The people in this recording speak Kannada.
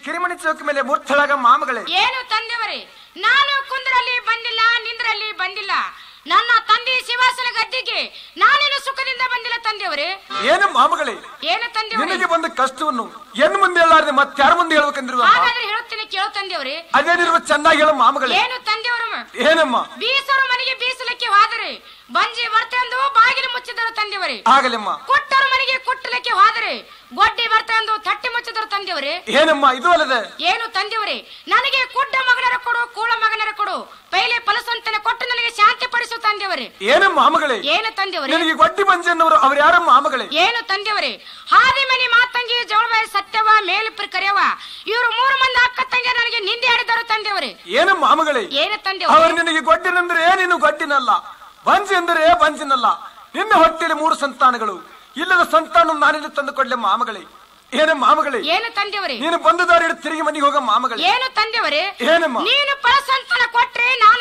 ಕಿರಿಮಣಿ ಚೌಕ ಮೇಲೆ ಮೂರ್ಛಳಾಗ ಮಾಮಗಳೇ ಏನು ತಂದೆವರೇ ನಾನು ಕುಂದ್ರಲ್ಲಿ ಬಂದಿಲ್ಲ ನಿಂದ್ರಲ್ಲಿ ಬಂದಿಲ್ಲ ನನ್ನ ತಂದೆ ಶಿವಾಸನ ಗದ್ದಿಗೆ ನಾನೇನು ಸುಖದಿಂದ ಬಂದಿಲ್ಲ ತಂದೆಯವರೇ ಏನು ಮಾಮಗಳೇ ಏನು ತಂದೆಯವರೇ ನಿನಗೆ ಬಂದ ಕಷ್ಟವನ್ನು ಎನ್ ಮುಂದೆ ಹೇಳಾರ್ದೆ ಮತ್ತಾರ ಮುಂದೆ ಹೇಳ್ಬೇಕಂದಿರುವ ಹಾಗಾದ್ರೆ ಹೇಳುತ್ತೇನೆ ಕೇಳು ತಂದೆಯವರೇ ಅದೇನಿರುವ ಚೆನ್ನಾಗಿ ಹೇಳು ಮಾಮಗಳೇ ಏನು ತಂದೆಯವರು ಏನಮ್ಮ ಬೀಸರು ಮನೆಗೆ ಬೀಸಲಿಕ್ಕೆ ಹೋದರೆ ಬಂಜಿ ಬರ್ತಂದು ಬಾಗಿಲು ಮುಚ್ಚಿದರು ತಂದೆಯವರೇ ಆಗಲಮ್ಮ ಕೊಟ್ಟರು ಮನೆಗೆ ಕುಟ್ಟಲಿಕ್ಕೆ ಹೋದರೆ ಗೊಡ್ಡಿ ಬರ್ತಂದು ತಟ್ಟಿ ಮುಚ್ಚಿದರು ತಂದೆಯವರೇ ಏನಮ್ಮ ಇದು ಅಲ್ಲದೆ ಏನು ತಂದೆಯವರೇ ನನಗೆ ಕುಡ್ಡ ಮಗನರ ಕೊಡು ಕೂಳ ಮಗನರ ಕೊಡು ಪೈಲೆ ಫಲಸಂತನ ಕೊಟ್ಟು ನನಗೆ ಶಾಂತಿ ಪಡಿಸು ತಂದೆಯವರೇ ಏನಮ್ಮ ಮಾಮಗಳೇ ಏನು ತಂದೆಯವರೇ ನಿನಗೆ ಗೊಡ್ಡಿ ಬಂಜಿ ಅನ್ನೋರು ಅವ್ರು ಯಾರಮ್ಮ ಮಾಮಗಳೇ ಏನು ತಂದೆಯವರೇ ಹಾದಿಮನಿ ಮಾತಂಗಿ ಜೋಳಬಾಯಿ ಸತ್ಯವ ಮೇಲಿಪ್ರ ಕರೆಯವ ಇವರು ಮೂರು ಮಂದಿ ಅಕ್ಕ ತಂಗಿ ನನಗೆ ನಿಂದೆ ಆಡಿದರು ತಂದೆಯವರೇ ಏನು ಮಾಮಗಳೇ ಏನು ತಂದೆಯವರೇ ಅವರು ನಿನಗೆ ಗೊಡ್ಡಿನೆಂದರೆ ನೀನು ಗೊಡ್ಡಿನಲ್ಲ ಬಂಜಿ ಎಂದರೆ ಬಂಜಿನಲ್ಲ ನಿನ್ನ ಹೊಟ್ಟೆಯಲ್ಲಿ ಮೂರು ಸಂತಾನಗಳು ಇಲ್ಲದ ಸಂತಾನ ನಾನಿಲ್ಲಿ ತಂದು ಕೊಡ್ಲೆ ಮಾಮಗಳೇ ಏನು ಮಾಮಗಳೇ ಏನು ತಂದೆಯವರೇ ನೀನು ಬಂದ ದಾರಿ ಹಿಡಿದು ತಿರುಗಿ ಮನೆಗೆ ಹೋಗ ಮಾಮಗಳೇ ಏನು ತಂದೆಯವರೇ ಏನಮ್ಮ ನೀನು ಫಲಸಂತನ ಕೊಟ್ರೆ ನಾನು